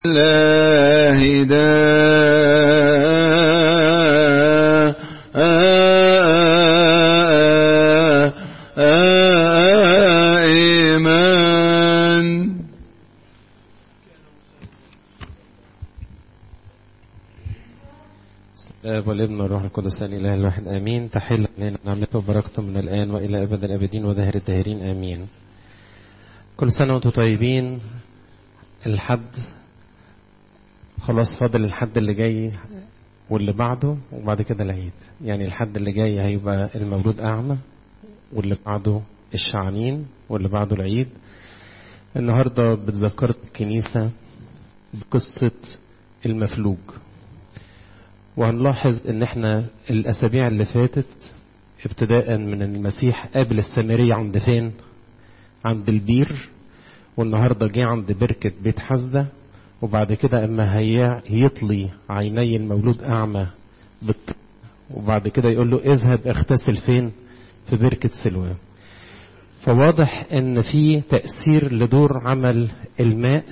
الله دائما الاب والابن والروح القدس الاله الواحد امين تحل علينا نعمته وبركته من الان والى ابد الابدين ودهر الداهرين امين كل سنه وانتم طيبين الحد خلاص فاضل الحد اللي جاي واللي بعده وبعد كده العيد يعني الحد اللي جاي هيبقى المولود اعمى واللي بعده الشعانين واللي بعده العيد النهارده بتذكرت الكنيسه بقصه المفلوج وهنلاحظ ان احنا الاسابيع اللي فاتت ابتداء من المسيح قابل السامرية عند فين عند البير والنهارده جه عند بركة بيت حزدة وبعد كده اما هي يطلي عيني المولود اعمى بالط... وبعد كده يقول له اذهب اغتسل فين في بركة سلوان فواضح ان في تأثير لدور عمل الماء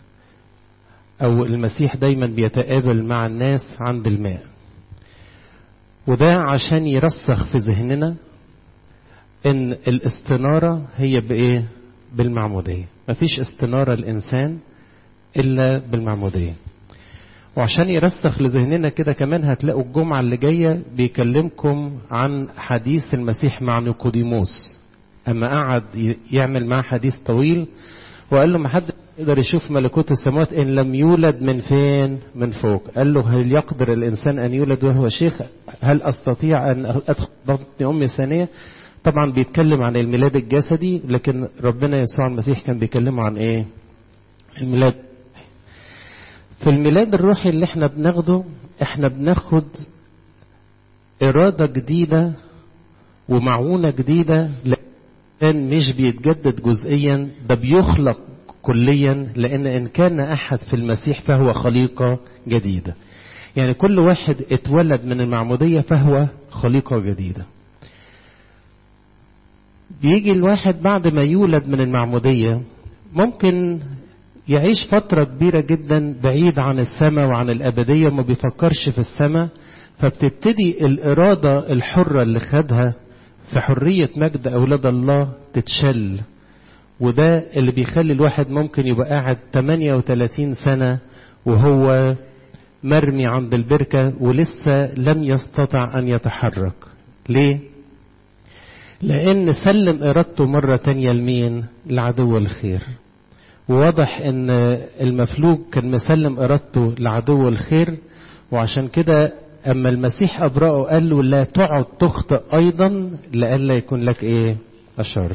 او المسيح دايما بيتقابل مع الناس عند الماء وده عشان يرسخ في ذهننا ان الاستنارة هي بايه بالمعمودية مفيش استنارة الانسان الا بالمعمودية وعشان يرسخ لذهننا كده كمان هتلاقوا الجمعة اللي جاية بيكلمكم عن حديث المسيح مع نيقوديموس اما قعد يعمل معاه حديث طويل وقال له ما حد يقدر يشوف ملكوت السماوات ان لم يولد من فين من فوق قال له هل يقدر الانسان ان يولد وهو شيخ هل استطيع ان ادخل بطن امي ثانيه طبعا بيتكلم عن الميلاد الجسدي لكن ربنا يسوع المسيح كان بيكلمه عن ايه الميلاد في الميلاد الروحي اللي احنا بناخده احنا بناخد اراده جديده ومعونه جديده لان مش بيتجدد جزئيا ده بيخلق كليا لأن إن كان أحد في المسيح فهو خليقة جديدة يعني كل واحد اتولد من المعمودية فهو خليقة جديدة بيجي الواحد بعد ما يولد من المعمودية ممكن يعيش فترة كبيرة جدا بعيد عن السماء وعن الأبدية وما بيفكرش في السماء فبتبتدي الإرادة الحرة اللي خدها في حرية مجد أولاد الله تتشل وده اللي بيخلي الواحد ممكن يبقى قاعد 38 سنة وهو مرمي عند البركة ولسه لم يستطع أن يتحرك ليه؟ لأن سلم إرادته مرة تانية لمين؟ لعدو الخير وواضح أن المفلوج كان مسلم إرادته لعدو الخير وعشان كده أما المسيح أبرأه قال له لا تقعد تخطئ أيضا لئلا يكون لك إيه؟ أشر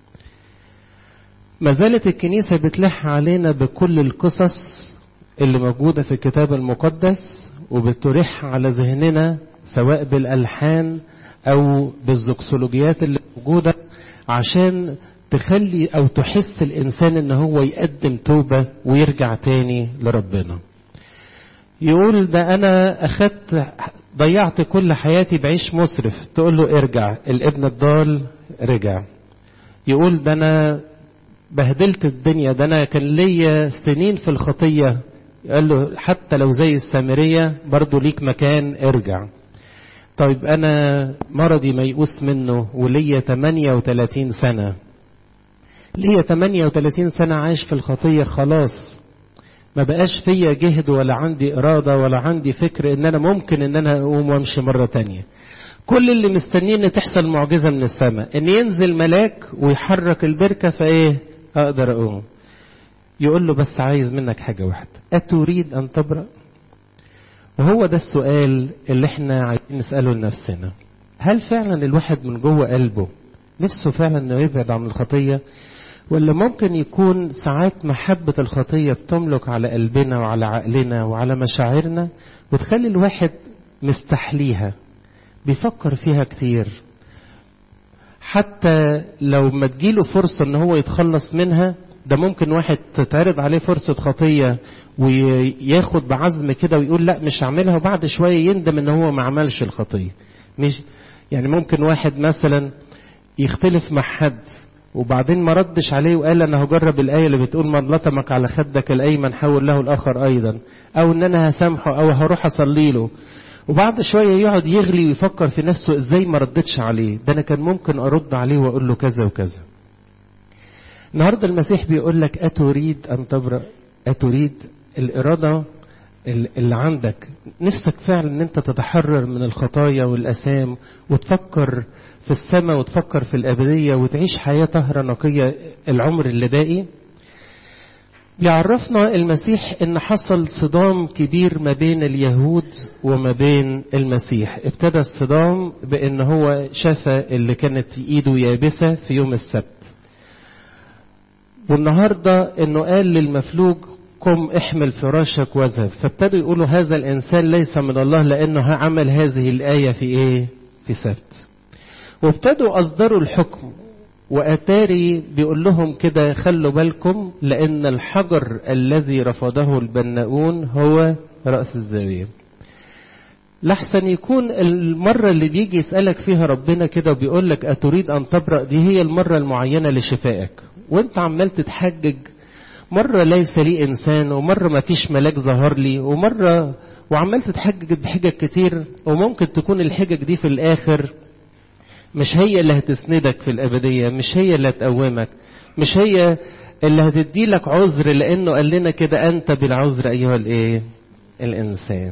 ما زالت الكنيسة بتلح علينا بكل القصص اللي موجودة في الكتاب المقدس وبترح على ذهننا سواء بالألحان أو بالزوكسولوجيات اللي موجودة عشان تخلي أو تحس الإنسان إن هو يقدم توبة ويرجع تاني لربنا يقول ده أنا أخدت ضيعت كل حياتي بعيش مسرف تقول له ارجع الابن الضال رجع يقول ده أنا بهدلت الدنيا ده انا كان ليا سنين في الخطيه قال له حتى لو زي السامريه برضه ليك مكان ارجع طيب انا مرضي ميؤوس منه وليا 38 سنه ليا 38 سنه عايش في الخطيه خلاص ما بقاش فيا جهد ولا عندي اراده ولا عندي فكر ان انا ممكن ان انا اقوم وامشي مره تانية كل اللي مستنيين ان تحصل معجزه من السماء ان ينزل ملاك ويحرك البركه فايه اقدر اقوم يقول له بس عايز منك حاجة واحدة أتريد أن تبرأ وهو ده السؤال اللي احنا عايزين نسأله لنفسنا هل فعلا الواحد من جوه قلبه نفسه فعلا انه يبعد عن الخطية ولا ممكن يكون ساعات محبة الخطية بتملك على قلبنا وعلى عقلنا وعلى مشاعرنا وتخلي الواحد مستحليها بيفكر فيها كتير حتى لو ما تجيله فرصة ان هو يتخلص منها ده ممكن واحد تتعرض عليه فرصة خطية وياخد بعزم كده ويقول لا مش هعملها وبعد شوية يندم ان هو ما عملش الخطية مش يعني ممكن واحد مثلا يختلف مع حد وبعدين ما ردش عليه وقال انا هجرب الايه اللي بتقول من لطمك على خدك الايمن حول له الاخر ايضا او ان انا هسامحه او هروح اصلي له وبعد شويه يقعد يغلي ويفكر في نفسه ازاي ما ردتش عليه ده انا كان ممكن ارد عليه واقول له كذا وكذا النهارده المسيح بيقول لك اتريد ان تبرأ اتريد الاراده اللي عندك نفسك فعلا ان انت تتحرر من الخطايا والاثام وتفكر في السماء وتفكر في الابديه وتعيش حياه طاهره نقيه العمر اللي باقي بيعرفنا المسيح ان حصل صدام كبير ما بين اليهود وما بين المسيح ابتدى الصدام بان هو شفى اللي كانت ايده يابسه في يوم السبت والنهارده انه قال للمفلوج قم احمل فراشك واذهب فابتدوا يقولوا هذا الانسان ليس من الله لانه عمل هذه الايه في ايه في سبت وابتدوا اصدروا الحكم واتاري بيقول لهم كده خلوا بالكم لان الحجر الذي رفضه البناؤون هو راس الزاويه لحسن يكون المرة اللي بيجي يسألك فيها ربنا كده وبيقول لك أتريد أن تبرأ دي هي المرة المعينة لشفائك وانت عمال تتحجج مرة ليس لي إنسان ومرة ما فيش ملاك ظهر لي ومرة وعمال تتحجج بحجج كتير وممكن تكون الحجج دي في الآخر مش هي اللي هتسندك في الأبدية مش هي اللي هتقومك مش هي اللي هتدي لك عذر لأنه قال لنا كده أنت بالعذر أيها الإيه الإنسان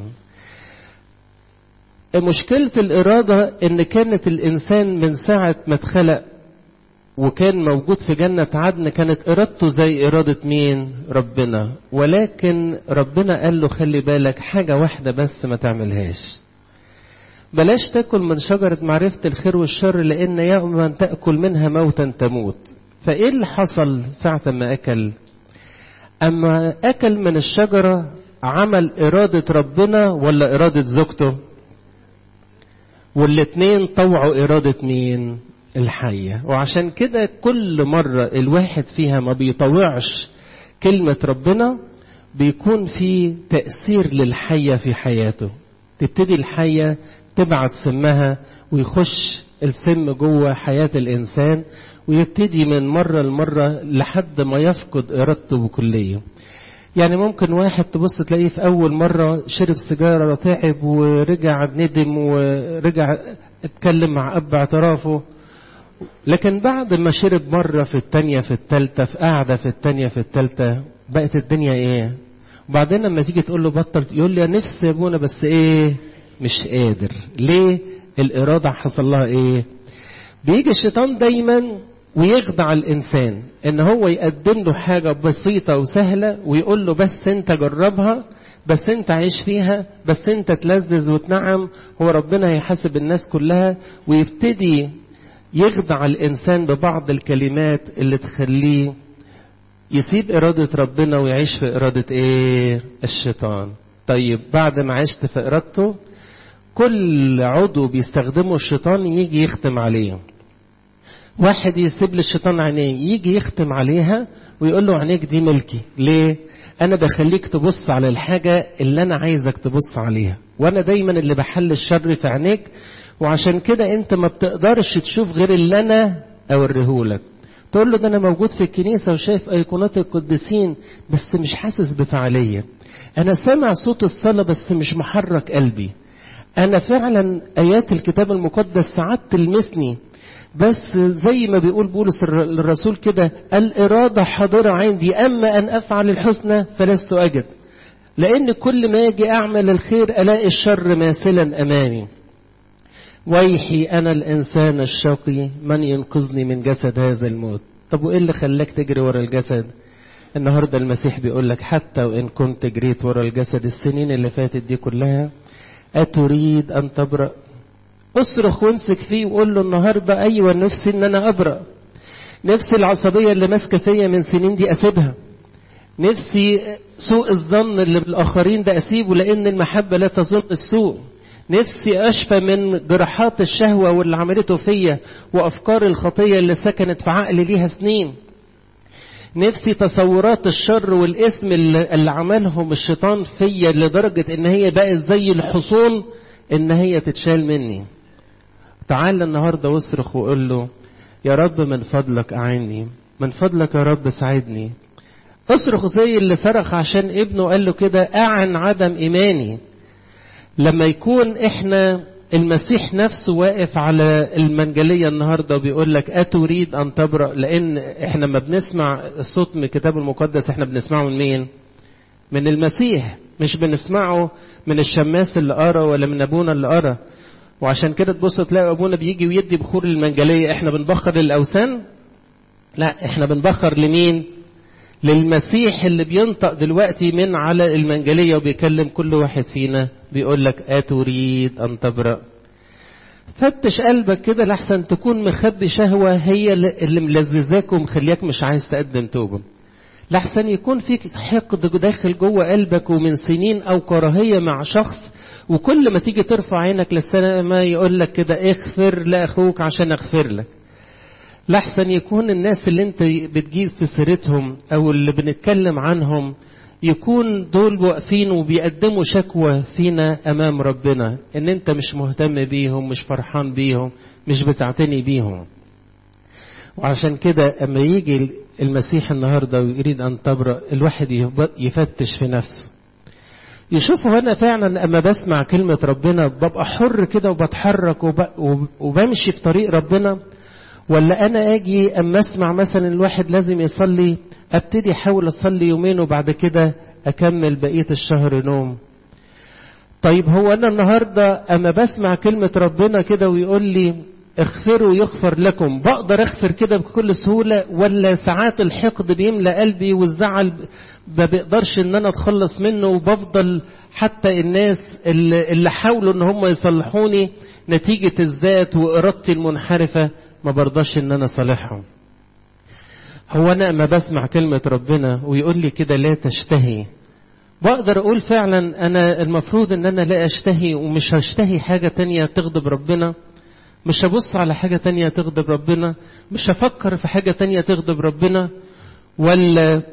مشكلة الإرادة إن كانت الإنسان من ساعة ما اتخلق وكان موجود في جنة عدن كانت إرادته زي إرادة مين؟ ربنا ولكن ربنا قال له خلي بالك حاجة واحدة بس ما تعملهاش بلاش تاكل من شجرة معرفة الخير والشر لأن يوما تأكل منها موتا تموت فإيه اللي حصل ساعة ما أكل أما أكل من الشجرة عمل إرادة ربنا ولا إرادة زوجته والاتنين طوعوا إرادة مين الحية وعشان كده كل مرة الواحد فيها ما بيطوعش كلمة ربنا بيكون في تأثير للحية في حياته تبتدي الحية تبعت سمها ويخش السم جوه حياة الإنسان ويبتدي من مرة لمرة لحد ما يفقد إرادته بكلية يعني ممكن واحد تبص تلاقيه في أول مرة شرب سيجارة تعب ورجع ندم ورجع اتكلم مع أب اعترافه لكن بعد ما شرب مرة في التانية في التالتة في قاعدة في التانية في التالتة بقت الدنيا ايه وبعدين لما تيجي تقول له بطل يقول لي يا نفسي يا ابونا بس ايه مش قادر ليه الإرادة حصل لها ايه بيجي الشيطان دايما ويخدع الإنسان إن هو يقدم له حاجة بسيطة وسهلة ويقول له بس أنت جربها بس أنت عيش فيها بس أنت تلذذ وتنعم هو ربنا هيحاسب الناس كلها ويبتدي يخدع الإنسان ببعض الكلمات اللي تخليه يسيب إرادة ربنا ويعيش في إرادة إيه؟ الشيطان. طيب بعد ما عشت في إرادته كل عضو بيستخدمه الشيطان يجي يختم عليه. واحد يسيب للشيطان عينيه يجي يختم عليها ويقول له عينيك دي ملكي، ليه؟ أنا بخليك تبص على الحاجة اللي أنا عايزك تبص عليها، وأنا دايما اللي بحل الشر في عينيك وعشان كده انت ما بتقدرش تشوف غير اللي انا اوريهولك تقول له ده انا موجود في الكنيسه وشايف ايقونات القديسين بس مش حاسس بفعاليه انا سامع صوت الصلاه بس مش محرك قلبي انا فعلا ايات الكتاب المقدس ساعات تلمسني بس زي ما بيقول بولس الرسول كده الاراده حاضره عندي اما ان افعل الحسنى فلست اجد لان كل ما اجي اعمل الخير الاقي الشر ماثلا امامي ويحي أنا الإنسان الشقي من ينقذني من جسد هذا الموت طب وإيه اللي خلاك تجري ورا الجسد النهاردة المسيح بيقول لك حتى وإن كنت جريت ورا الجسد السنين اللي فاتت دي كلها أتريد أن تبرأ اصرخ وامسك فيه وقول له النهاردة أيوة نفسي إن أنا أبرأ نفسي العصبية اللي ماسكة فيا من سنين دي أسيبها نفسي سوء الظن اللي بالآخرين ده أسيبه لأن المحبة لا تظن السوء نفسي أشفى من جراحات الشهوة واللي عملته فيا وأفكار الخطية اللي سكنت في عقلي ليها سنين نفسي تصورات الشر والاسم اللي, اللي عملهم الشيطان فيا لدرجة ان هي بقت زي الحصون ان هي تتشال مني تعال النهاردة واصرخ وقول له يا رب من فضلك أعني من فضلك يا رب ساعدني اصرخ زي اللي صرخ عشان ابنه قال له كده أعن عدم إيماني لما يكون احنا المسيح نفسه واقف على المنجلية النهاردة وبيقول لك أتريد أن تبرأ لأن احنا ما بنسمع الصوت من الكتاب المقدس احنا بنسمعه من مين من المسيح مش بنسمعه من الشماس اللي قرا ولا من أبونا اللي قرا وعشان كده تبص تلاقي أبونا بيجي ويدي بخور المنجلية احنا بنبخر للأوثان لا احنا بنبخر لمين للمسيح اللي بينطق دلوقتي من على المنجلية وبيكلم كل واحد فينا بيقول لك أتريد أن تبرأ فتش قلبك كده لحسن تكون مخبي شهوة هي اللي ملززاك ومخلياك مش عايز تقدم توبة لحسن يكون فيك حقد داخل جوه قلبك ومن سنين أو كراهية مع شخص وكل ما تيجي ترفع عينك للسماء يقول لك كده اغفر لأخوك عشان أغفر لك لحسن يكون الناس اللي انت بتجيب في سيرتهم او اللي بنتكلم عنهم يكون دول واقفين وبيقدموا شكوى فينا امام ربنا ان انت مش مهتم بيهم مش فرحان بيهم مش بتعتني بيهم وعشان كده اما يجي المسيح النهارده ويريد ان تبرأ الواحد يفتش في نفسه يشوفوا انا فعلا اما بسمع كلمه ربنا ببقى حر كده وبتحرك وبمشي في طريق ربنا ولا انا اجي اما اسمع مثلا الواحد لازم يصلي ابتدي احاول اصلي يومين وبعد كده اكمل بقيه الشهر نوم طيب هو انا النهارده اما بسمع كلمه ربنا كده ويقول لي اغفروا يغفر لكم بقدر اغفر كده بكل سهوله ولا ساعات الحقد بيملى قلبي والزعل ما بقدرش ان انا اتخلص منه وبفضل حتى الناس اللي, اللي حاولوا ان هم يصلحوني نتيجه الذات وارادتي المنحرفه ما برضاش ان انا صالحهم هو انا ما بسمع كلمة ربنا ويقول لي كده لا تشتهي بقدر اقول فعلا انا المفروض ان انا لا اشتهي ومش هشتهي حاجة تانية تغضب ربنا مش هبص على حاجة تانية تغضب ربنا مش هفكر في حاجة تانية تغضب ربنا ولا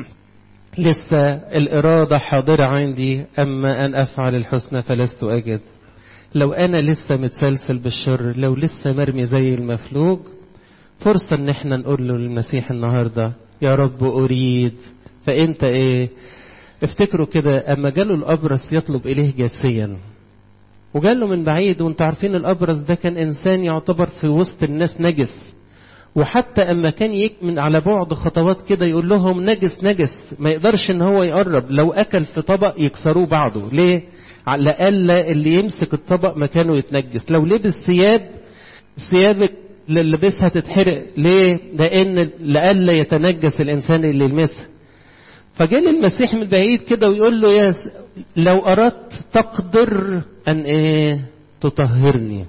لسه الإرادة حاضرة عندي أما أن أفعل الحسنى فلست أجد لو أنا لسه متسلسل بالشر لو لسه مرمي زي المفلوج فرصة إن احنا نقول له للمسيح النهاردة يا رب أريد فأنت إيه افتكروا كده أما جاله الأبرص يطلب إليه جاسيا وجاله من بعيد وانت عارفين الأبرص ده كان إنسان يعتبر في وسط الناس نجس وحتى أما كان يكمن على بعد خطوات كده يقول لهم نجس نجس ما يقدرش إن هو يقرب لو أكل في طبق يكسروه بعضه ليه؟ على الأقل اللي يمسك الطبق مكانه يتنجس لو لبس ثياب ثيابك اللي لبسها تتحرق ليه؟ لأن لألا يتنجس الإنسان اللي يلمسها فجاء المسيح من بعيد كده ويقول له يا س... لو أردت تقدر أن إيه تطهرني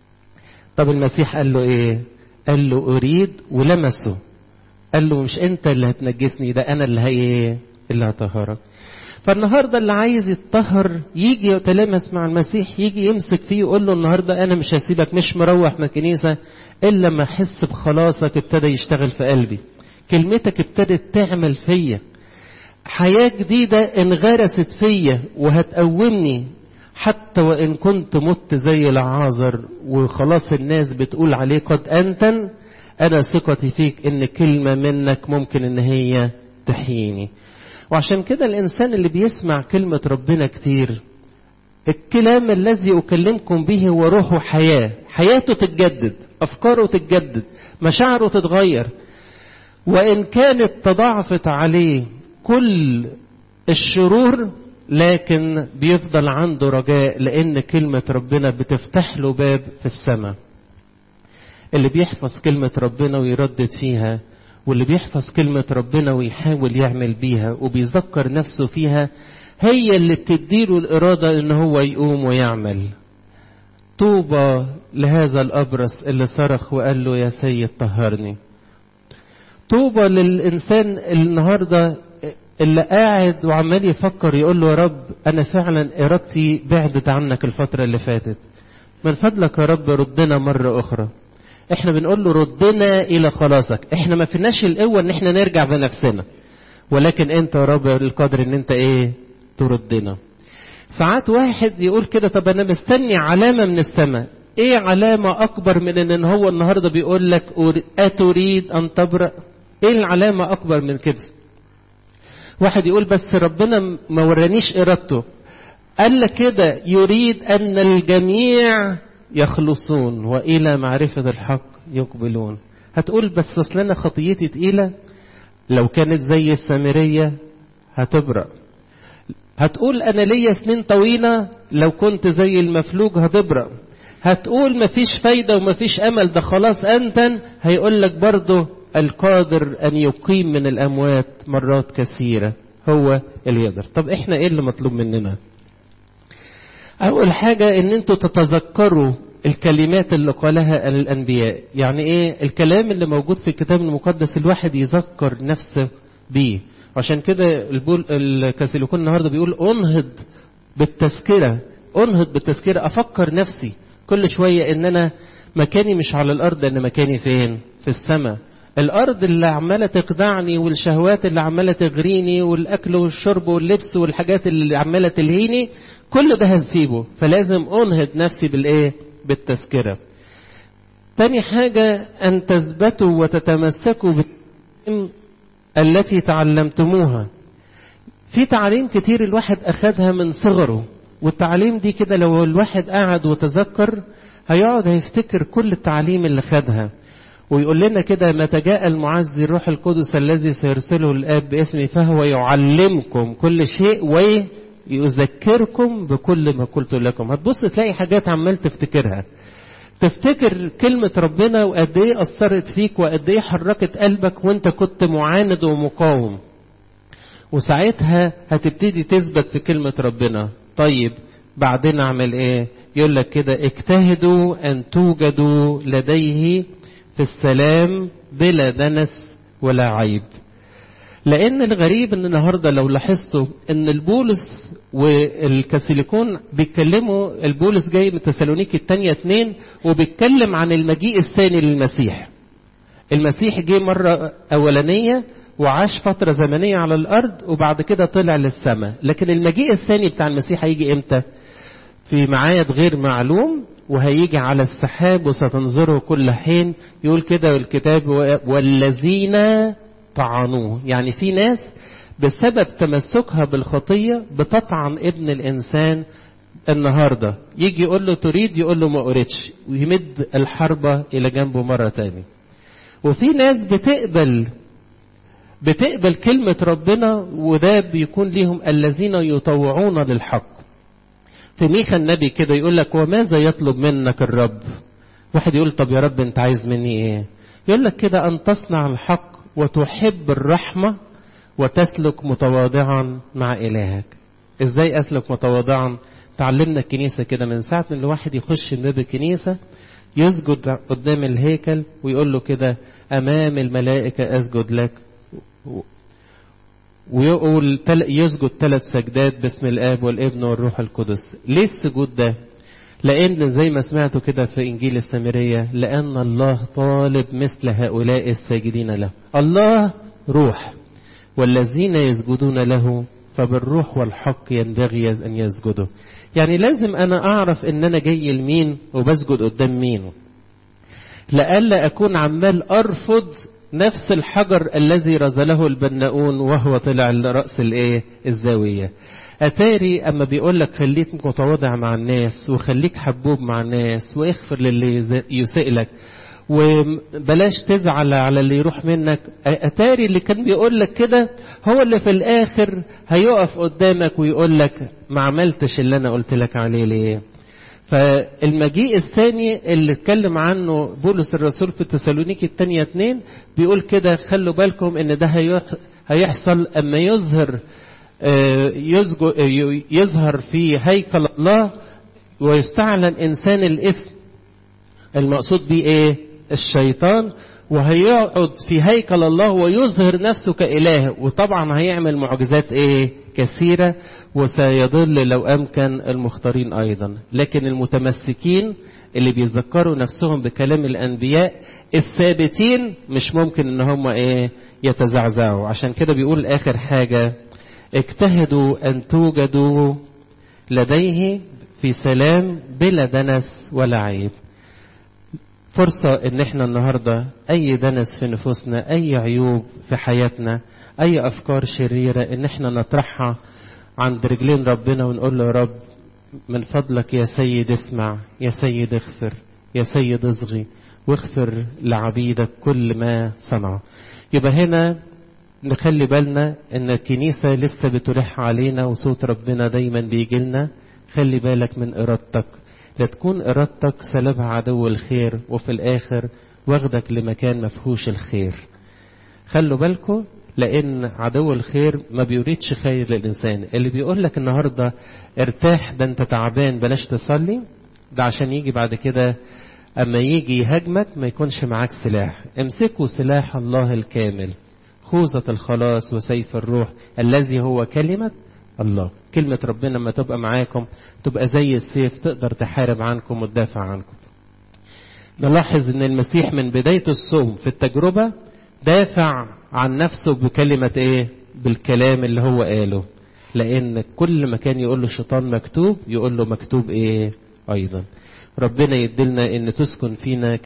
طب المسيح قال له إيه قال له أريد ولمسه قال له مش أنت اللي هتنجسني ده أنا اللي هي اللي هطهرك فالنهاردة اللي عايز يتطهر يجي يتلامس مع المسيح يجي يمسك فيه يقول له النهاردة أنا مش هسيبك مش مروح من الكنيسة إلا ما أحس بخلاصك ابتدى يشتغل في قلبي كلمتك ابتدت تعمل فيا حياة جديدة انغرست فيا وهتقومني حتى وإن كنت مت زي العازر وخلاص الناس بتقول عليه قد أنتن أنا ثقتي فيك إن كلمة منك ممكن إن هي تحييني وعشان كده الإنسان اللي بيسمع كلمة ربنا كتير الكلام الذي أكلمكم به هو روحه حياة حياته تتجدد أفكاره تتجدد مشاعره تتغير وإن كانت تضاعفت عليه كل الشرور لكن بيفضل عنده رجاء لأن كلمة ربنا بتفتح له باب في السماء اللي بيحفظ كلمة ربنا ويردد فيها واللي بيحفظ كلمة ربنا ويحاول يعمل بيها وبيذكر نفسه فيها هي اللي بتديله الإرادة إن هو يقوم ويعمل طوبى لهذا الأبرص اللي صرخ وقال له يا سيد طهرني طوبى للإنسان النهاردة اللي قاعد وعمال يفكر يقول له يا رب أنا فعلا إرادتي بعدت عنك الفترة اللي فاتت من فضلك يا رب ردنا مرة أخرى احنا بنقول له ردنا الى خلاصك احنا ما فيناش القوه ان احنا نرجع بنفسنا ولكن انت يا رب القادر ان انت ايه تردنا ساعات واحد يقول كده طب انا مستني علامه من السماء ايه علامة اكبر من ان هو النهاردة بيقول لك اتريد ان تبرأ ايه العلامة اكبر من كده واحد يقول بس ربنا ما ورانيش ارادته قال لك كده يريد ان الجميع يخلصون والى معرفة الحق يقبلون هتقول بس اصل انا خطيتي تقيلة لو كانت زي السامرية هتبرأ هتقول انا ليا سنين طويلة لو كنت زي المفلوج هتبرأ هتقول مفيش فايدة ومفيش امل ده خلاص انتن هيقول لك برضه القادر ان يقيم من الاموات مرات كثيرة هو اللي يقدر طب احنا ايه اللي مطلوب مننا اول حاجة ان انتوا تتذكروا الكلمات اللي قالها الانبياء يعني ايه الكلام اللي موجود في الكتاب المقدس الواحد يذكر نفسه بيه عشان كده البول الكاثوليكون النهارده بيقول انهض بالتذكره انهض بالتذكره افكر نفسي كل شويه ان انا مكاني مش على الارض ان مكاني فين في السماء الارض اللي عماله تخدعني والشهوات اللي عماله تغريني والاكل والشرب واللبس والحاجات اللي عماله تلهيني كل ده هسيبه فلازم انهض نفسي بالايه بالتذكره تاني حاجه ان تثبتوا وتتمسكوا بالتعليم التي تعلمتموها في تعليم كتير الواحد أخدها من صغره والتعليم دي كده لو الواحد قعد وتذكر هيقعد هيفتكر كل التعليم اللي خدها ويقول لنا كده متى جاء المعزي الروح القدس الذي سيرسله الآب باسمي فهو يعلمكم كل شيء ويذكركم بكل ما قلت لكم هتبص تلاقي حاجات عمال تفتكرها تفتكر كلمة ربنا وقد ايه أثرت فيك وقد ايه حركت قلبك وانت كنت معاند ومقاوم وساعتها هتبتدي تثبت في كلمة ربنا طيب بعدين اعمل ايه يقول لك كده اجتهدوا ان توجدوا لديه في السلام بلا دنس ولا عيب لان الغريب ان النهارده لو لاحظتوا ان البولس والكاثوليكون بيتكلموا البولس جاي من تسالونيكي الثانيه اتنين وبيتكلم عن المجيء الثاني للمسيح المسيح جه مره اولانيه وعاش فتره زمنيه على الارض وبعد كده طلع للسماء لكن المجيء الثاني بتاع المسيح هيجي امتى في معايد غير معلوم وهيجي على السحاب وستنظره كل حين يقول كده الكتاب والذين طعنوه يعني في ناس بسبب تمسكها بالخطية بتطعن ابن الإنسان النهاردة يجي يقول له تريد يقول له ما أريدش ويمد الحربة إلى جنبه مرة تاني وفي ناس بتقبل بتقبل كلمة ربنا وده بيكون ليهم الذين يطوعون للحق في ميخا النبي كده يقول لك وماذا يطلب منك الرب واحد يقول طب يا رب انت عايز مني ايه يقول لك كده ان تصنع الحق وتحب الرحمة وتسلك متواضعا مع إلهك إزاي أسلك متواضعا تعلمنا الكنيسة كده من ساعة من الواحد يخش من باب الكنيسة يسجد قدام الهيكل ويقول له كده أمام الملائكة أسجد لك ويقول يسجد ثلاث سجدات باسم الآب والابن والروح القدس ليه السجود ده لأن زي ما سمعتوا كده في إنجيل السامرية لأن الله طالب مثل هؤلاء الساجدين له الله روح والذين يسجدون له فبالروح والحق ينبغي أن يسجدوا يعني لازم أنا أعرف إن أنا جاي لمين وبسجد قدام مين لألا أكون عمال أرفض نفس الحجر الذي رزله البناؤون وهو طلع لرأس الإيه الزاوية أتاري أما بيقول لك خليك متواضع مع الناس وخليك حبوب مع الناس واغفر للي يسيء لك وبلاش تزعل على اللي يروح منك أتاري اللي كان بيقول لك كده هو اللي في الآخر هيقف قدامك ويقول لك ما عملتش اللي أنا قلت لك عليه ليه فالمجيء الثاني اللي اتكلم عنه بولس الرسول في تسالونيكي الثانية اتنين بيقول كده خلوا بالكم ان ده هيحصل اما يظهر يظهر في هيكل الله ويستعلن انسان الاسم المقصود بيه ايه الشيطان وهيقعد في هيكل الله ويظهر نفسه كإله وطبعا هيعمل معجزات ايه كثيرة وسيضل لو أمكن المختارين أيضا لكن المتمسكين اللي بيذكروا نفسهم بكلام الأنبياء الثابتين مش ممكن ان هم ايه يتزعزعوا عشان كده بيقول آخر حاجة اجتهدوا أن توجدوا لديه في سلام بلا دنس ولا عيب فرصة ان احنا النهاردة اي دنس في نفوسنا اي عيوب في حياتنا اي افكار شريرة ان احنا نطرحها عند رجلين ربنا ونقول له يا رب من فضلك يا سيد اسمع يا سيد اغفر يا سيد اصغي واغفر لعبيدك كل ما صنع يبقى هنا نخلي بالنا ان الكنيسة لسه بتلح علينا وصوت ربنا دايما بيجي لنا خلي بالك من ارادتك لا تكون ارادتك سلبها عدو الخير وفي الاخر واخدك لمكان مفهوش الخير خلوا بالكم لان عدو الخير ما بيريدش خير للانسان اللي بيقول لك النهارده ارتاح ده انت تعبان بلاش تصلي ده عشان يجي بعد كده اما يجي يهاجمك ما يكونش معاك سلاح امسكوا سلاح الله الكامل خوذة الخلاص وسيف الروح الذي هو كلمة الله كلمة ربنا لما تبقى معاكم تبقى زي السيف تقدر تحارب عنكم وتدافع عنكم نلاحظ ان المسيح من بداية الصوم في التجربة دافع عن نفسه بكلمة ايه بالكلام اللي هو قاله لان كل ما كان يقول له الشيطان مكتوب يقول له مكتوب ايه ايضا ربنا يدلنا ان تسكن فينا